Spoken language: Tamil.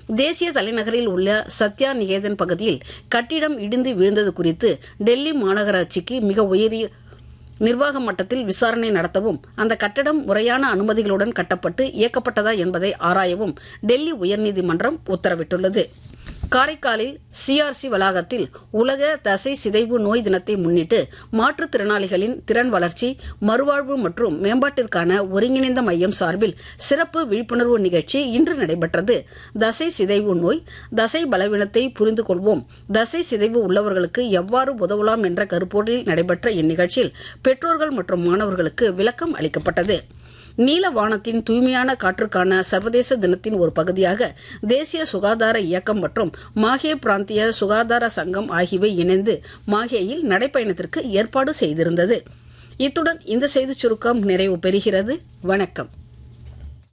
தேசிய தலைநகரில் உள்ள சத்யா நிகேதன் பகுதியில் கட்டிடம் இடிந்து விழுந்தது குறித்து டெல்லி மாநகராட்சிக்கு மிக உயரிய நிர்வாக மட்டத்தில் விசாரணை நடத்தவும் அந்த கட்டடம் முறையான அனுமதிகளுடன் கட்டப்பட்டு இயக்கப்பட்டதா என்பதை ஆராயவும் டெல்லி உயர்நீதிமன்றம் உத்தரவிட்டுள்ளது காரைக்காலில் சிஆர்சி வளாகத்தில் உலக தசை சிதைவு நோய் தினத்தை முன்னிட்டு மாற்றுத்திறனாளிகளின் திறன் வளர்ச்சி மறுவாழ்வு மற்றும் மேம்பாட்டிற்கான ஒருங்கிணைந்த மையம் சார்பில் சிறப்பு விழிப்புணர்வு நிகழ்ச்சி இன்று நடைபெற்றது தசை சிதைவு நோய் தசை பலவீனத்தை புரிந்து கொள்வோம் தசை சிதைவு உள்ளவர்களுக்கு எவ்வாறு உதவலாம் என்ற கருப்பொருளில் நடைபெற்ற இந்நிகழ்ச்சியில் பெற்றோர்கள் மற்றும் மாணவர்களுக்கு விளக்கம் அளிக்கப்பட்டது நீல வானத்தின் தூய்மையான காற்றுக்கான சர்வதேச தினத்தின் ஒரு பகுதியாக தேசிய சுகாதார இயக்கம் மற்றும் மாஹே பிராந்திய சுகாதார சங்கம் ஆகியவை இணைந்து மாஹேயில் நடைப்பயணத்திற்கு ஏற்பாடு செய்திருந்தது இத்துடன் இந்த செய்திச் சுருக்கம் நிறைவு பெறுகிறது வணக்கம்